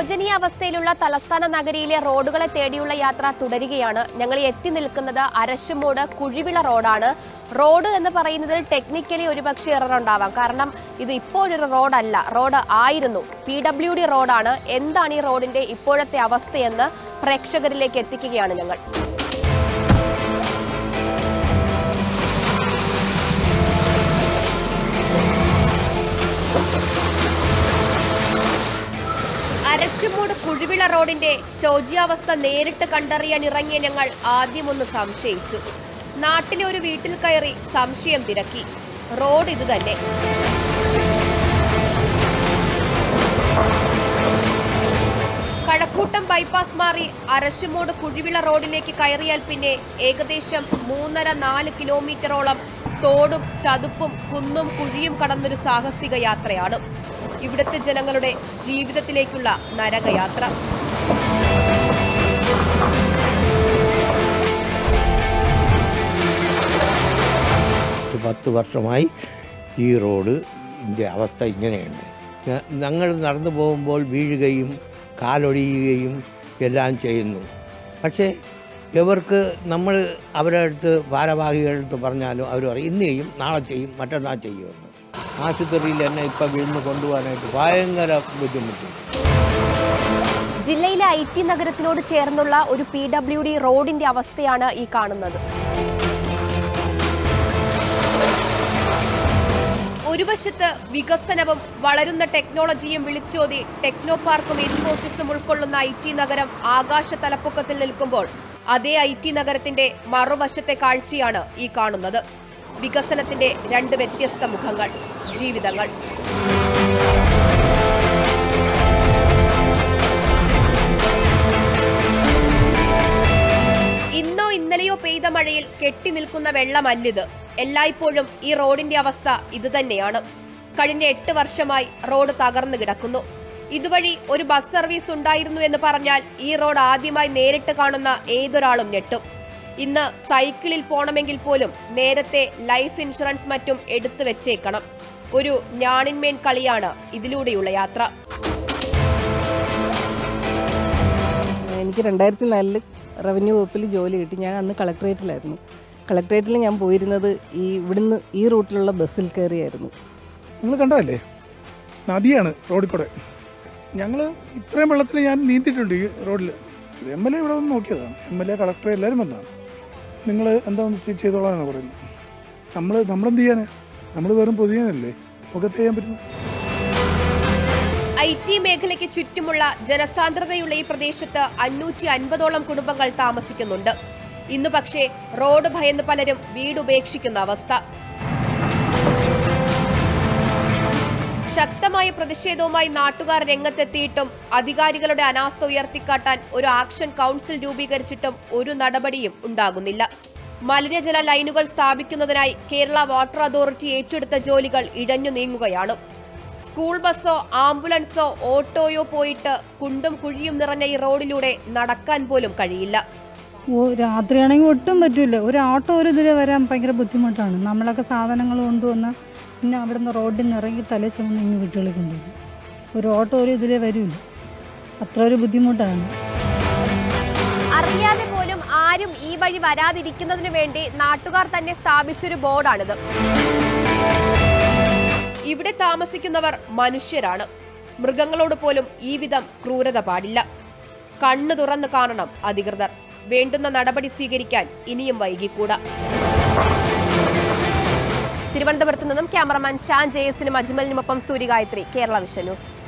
ശോചനീയാവസ്ഥയിലുള്ള തലസ്ഥാന നഗരിയിലെ റോഡുകളെ തേടിയുള്ള യാത്ര തുടരുകയാണ് ഞങ്ങൾ എത്തി നിൽക്കുന്നത് അരശുമൂട് കുഴിവിള റോഡാണ് റോഡ് എന്ന് പറയുന്നതിൽ ടെക്നിക്കലി ഒരുപക്ഷെ എറർ ഉണ്ടാവാം കാരണം ഇത് ഇപ്പോഴൊരു റോഡല്ല റോഡ് ആയിരുന്നു പി ഡബ്ല്യു ഡി റോഡാണ് എന്താണ് ഈ റോഡിന്റെ ഇപ്പോഴത്തെ അവസ്ഥയെന്ന് പ്രേക്ഷകരിലേക്ക് എത്തിക്കുകയാണ് ഞങ്ങൾ അരശുമൂട് കുഴിവിള റോഡിന്റെ ശോച്യാവസ്ഥ നേരിട്ട് കണ്ടറിയാൻ ഇറങ്ങിയ ഞങ്ങൾ ആദ്യം ഒന്ന് സംശയിച്ചു നാട്ടിലെ ഒരു വീട്ടിൽ കയറി സംശയം തിരക്കി റോഡ് ഇത് തന്നെ കഴക്കൂട്ടം ബൈപ്പാസ് മാറി അരശുമൂട് കുഴിവിള റോഡിലേക്ക് കയറിയാൽ പിന്നെ ഏകദേശം മൂന്നര നാല് കിലോമീറ്ററോളം തോടും ചതുപ്പും കുന്നും കുഴിയും കടന്നൊരു സാഹസിക യാത്രയാണ് ഇവിടുത്തെ ജനങ്ങളുടെ ജീവിതത്തിലേക്കുള്ള നരകയാത്ര ഒരു പത്ത് വർഷമായി ഈ റോഡ് ഇതിൻ്റെ അവസ്ഥ ഇങ്ങനെയുണ്ട് ഞ- ഞങ്ങൾ നടന്നു പോകുമ്പോൾ വീഴുകയും കാലൊടിയുകയും എല്ലാം ചെയ്യുന്നു പക്ഷേ ഇവർക്ക് നമ്മൾ അവരുടെ അടുത്ത് ഭാരവാഹികളുടെ അടുത്ത് പറഞ്ഞാലും അവർ പറയും ഇന്ന് ചെയ്യും നാളെ ചെയ്യും മറ്റന്നാൾ ചെയ്യുമെന്ന് ആശുപത്രിയിൽ എന്നെ ഇപ്പം വീണ്ടും കൊണ്ടുപോകാനായിട്ട് ഭയങ്കര ബുദ്ധിമുട്ട് ജില്ലയിലെ ഐ ടി നഗരത്തിനോട് ചേർന്നുള്ള ഒരു പി ഡബ്ല്യു ഡി റോഡിന്റെ അവസ്ഥയാണ് ഈ കാണുന്നത് ഒരു വശത്ത് വികസനവും വളരുന്ന ടെക്നോളജിയും വിളിച്ചോതി ടെക്നോ പാർക്കും ഇൻഫോസിസും ഉൾക്കൊള്ളുന്ന ഐ ടി നഗരം ആകാശ തലപ്പൊക്കത്തിൽ നിൽക്കുമ്പോൾ അതേ ഐ ടി നഗരത്തിന്റെ മറുവശത്തെ കാഴ്ചയാണ് ഈ കാണുന്നത് വികസനത്തിന്റെ രണ്ട് വ്യത്യസ്ത മുഖങ്ങൾ ജീവിതങ്ങൾ ഇന്നോ ഇന്നലെയോ പെയ്ത മഴയിൽ കെട്ടി നിൽക്കുന്ന വെള്ളമല്ലിത് എല്ലായ്പ്പോഴും ഈ റോഡിന്റെ അവസ്ഥ ഇതുതന്നെയാണ് കഴിഞ്ഞ എട്ട് വർഷമായി റോഡ് തകർന്നു കിടക്കുന്നു ഇതുവഴി ഒരു ബസ് സർവീസ് ഉണ്ടായിരുന്നു എന്ന് പറഞ്ഞാൽ ഈ റോഡ് ആദ്യമായി നേരിട്ട് കാണുന്ന ഏതൊരാളും ഞെട്ടും ഇന്ന് സൈക്കിളിൽ പോണമെങ്കിൽ പോലും നേരത്തെ ലൈഫ് ഇൻഷുറൻസ് മറ്റും എടുത്തു വെച്ചേക്കണം ഒരു ഞാണിന്മേൻ കളിയാണ് ഇതിലൂടെയുള്ള യാത്ര എനിക്ക് രണ്ടായിരത്തി നാലില് റവന്യൂ വകുപ്പിൽ ജോലി കിട്ടി ഞാൻ അന്ന് കളക്ട്രേറ്റിലായിരുന്നു കളക്ട്രേറ്റിൽ ഞാൻ പോയിരുന്നത് ഈ ഇവിടുന്ന് ഈ റൂട്ടിലുള്ള ബസ്സിൽ കയറിയായിരുന്നു നിങ്ങൾ കണ്ടതല്ലേ നദിയാണ് റോഡിൽ കൂടെ ഞങ്ങൾ ഇത്രയും വെള്ളത്തിൽ ഞാൻ നീന്തിയിട്ടുണ്ട് ഈ റോഡിൽ എം എൽ എ ഇവിടെ വന്ന് നോക്കിയതാണ് എം എൽ എ കളക്ടർ എല്ലാവരും വന്നതാണ് നിങ്ങൾ എന്താണെന്ന് വെച്ചാൽ ചെയ്തോളാന്നാണ് പറയുന്നത് നമ്മൾ നമ്മളെന്ത് ചെയ്യാനാ നമ്മൾ വെറും പൊതുജനല്ലേ മുഖത്ത് ചെയ്യാൻ പറ്റുന്നു ഐ ടി മേഖലയ്ക്ക് ചുറ്റുമുള്ള ജനസാന്ദ്രതയുള്ള ഈ പ്രദേശത്ത് അഞ്ഞൂറ്റി അൻപതോളം കുടുംബങ്ങൾ താമസിക്കുന്നുണ്ട് ഇന്ന് പക്ഷേ റോഡ് ഭയന്ന് പലരും വീട് ഉപേക്ഷിക്കുന്ന അവസ്ഥ ശക്തമായ പ്രതിഷേധവുമായി നാട്ടുകാർ രംഗത്തെത്തിയിട്ടും അധികാരികളുടെ അനാസ്ഥ ഉയർത്തിക്കാട്ടാൻ ഒരു ആക്ഷൻ കൗൺസിൽ രൂപീകരിച്ചിട്ടും ഒരു നടപടിയും ഉണ്ടാകുന്നില്ല മലിനജല ലൈനുകൾ സ്ഥാപിക്കുന്നതിനായി കേരള വാട്ടർ അതോറിറ്റി ഏറ്റെടുത്ത ജോലികൾ ഇഴഞ്ഞു നീങ്ങുകയാണ് സ്കൂൾ ബസ്സോ ആംബുലൻസോ ഓട്ടോയോ പോയിട്ട് കുണ്ടും കുഴിയും നിറഞ്ഞ ഈ റോഡിലൂടെ നടക്കാൻ പോലും കഴിയില്ല ഓ രാത്രിയാണെങ്കിൽ ഒട്ടും പറ്റില്ല ഒരു ഓട്ടോ ഒരു ഇതിൽ വരാൻ ഭയങ്കര ബുദ്ധിമുട്ടാണ് നമ്മളൊക്കെ സാധനങ്ങൾ കൊണ്ടുവന്ന് പിന്നെ അവിടുന്ന് റോഡിൽ നിന്ന് ഇറങ്ങി തല ചുമന്ന് ഇങ്ങ് വീട്ടുകളിൽ കൊണ്ടുവരും ഒരു ഓട്ടോ ഒരു ഇതിലേ വരില്ല അത്ര ഒരു ബുദ്ധിമുട്ടാണ് അറിയാതെ പോലും ആരും ഈ വഴി വരാതിരിക്കുന്നതിനു വേണ്ടി നാട്ടുകാർ തന്നെ സ്ഥാപിച്ചൊരു ബോർഡാണിത് ഇവിടെ താമസിക്കുന്നവർ മനുഷ്യരാണ് മൃഗങ്ങളോട് പോലും ഈ വിധം ക്രൂരത പാടില്ല കണ്ണു തുറന്ന് കാണണം അധികൃതർ വേണ്ടുന്ന നടപടി സ്വീകരിക്കാൻ ഇനിയും വൈകിക്കൂടാ തിരുവനന്തപുരത്ത് നിന്നും ക്യാമറമാൻ ഷാൻ ജയസിനും അജ്മലിനുമൊപ്പം സൂര്യഗായത്രി കേരള വിഷൻ ന്യൂസ്